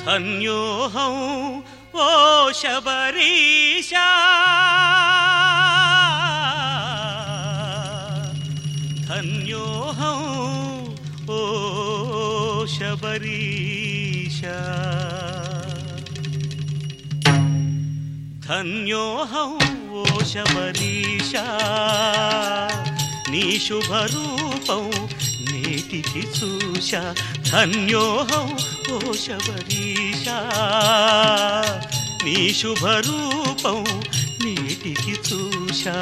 ధన్యోహం ఓ శబరీషా ధన్యోహం ఓ శబరీషా ధన్యోహం ఓ శబరీషా నీ శుభరూపం నేటికి చూశా ధన్యోహం ఓ శబరీషా నీ శుభరూపం నేటికి చూశా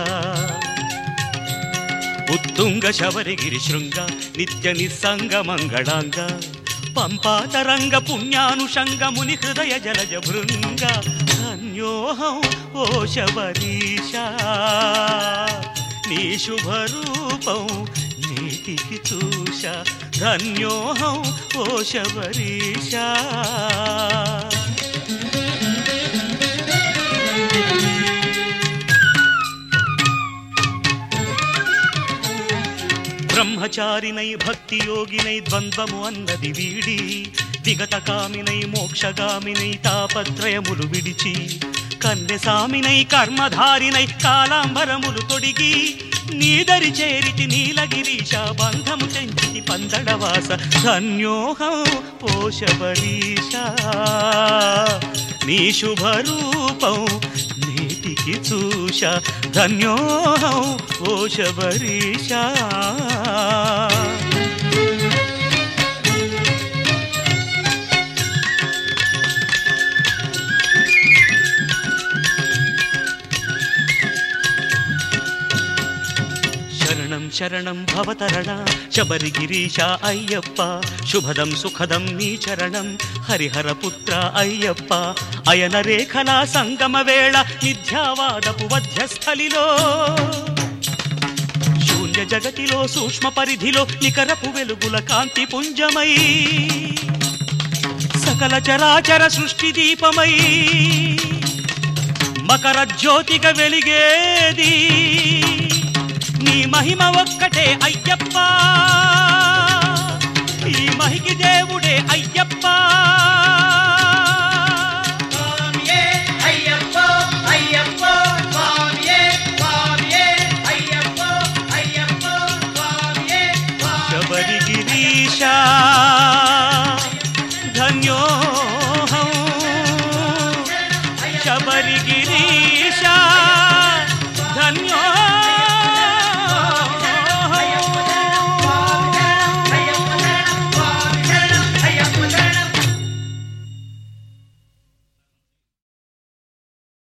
ఉత్తుంగ శబరిగిరి శృంగ నిత్య నిస్సంగ మంగళాంగ పంపాతరంగ పుణ్యానుషంగ ముని హృదయ జలజ భృంగ ధన్యోహం ఓ శబరీషా నీ శుభరూపం నీటికి చూశా ధన్యోహం ఓ శబరీషా బ్రహ్మచారినై భక్తి యోగినై ద్వంద్వము అన్నది వీడి విగత కామినై మోక్షగామినై తాపత్రయములు విడిచి కన్యసామినై కర్మధారినై కాలాంబరములు తొడిగి నీదరి చేరితి నీలగిరీశ బంధము తెంచితి పందడవాస ధన్యోహం పోషబరీష నీ శుభరూపం నీటికి చూశ ధన్యోహం పోషబరీష శరణం శరణం భవతరణ శబరిగిరీశ అయ్యప్ప శుభదం సుఖదం నీ చరణం హరిహర పుత్ర అయ్యప్ప అయన రేఖల సంగమ వేళ నిధ్యావాదపు వధ్యస్థలిలో శూన్య జగతిలో సూక్ష్మ పరిధిలో నికరపు వెలుగుల కాంతి పుంజమై సకల చరాచర సృష్టి దీపమై మకర జ్యోతిగా వెలిగేది నీ మహిమ ఒక్కటే అయ్యప్ప ఈ మహికి దేవుడే అయ్యప్ప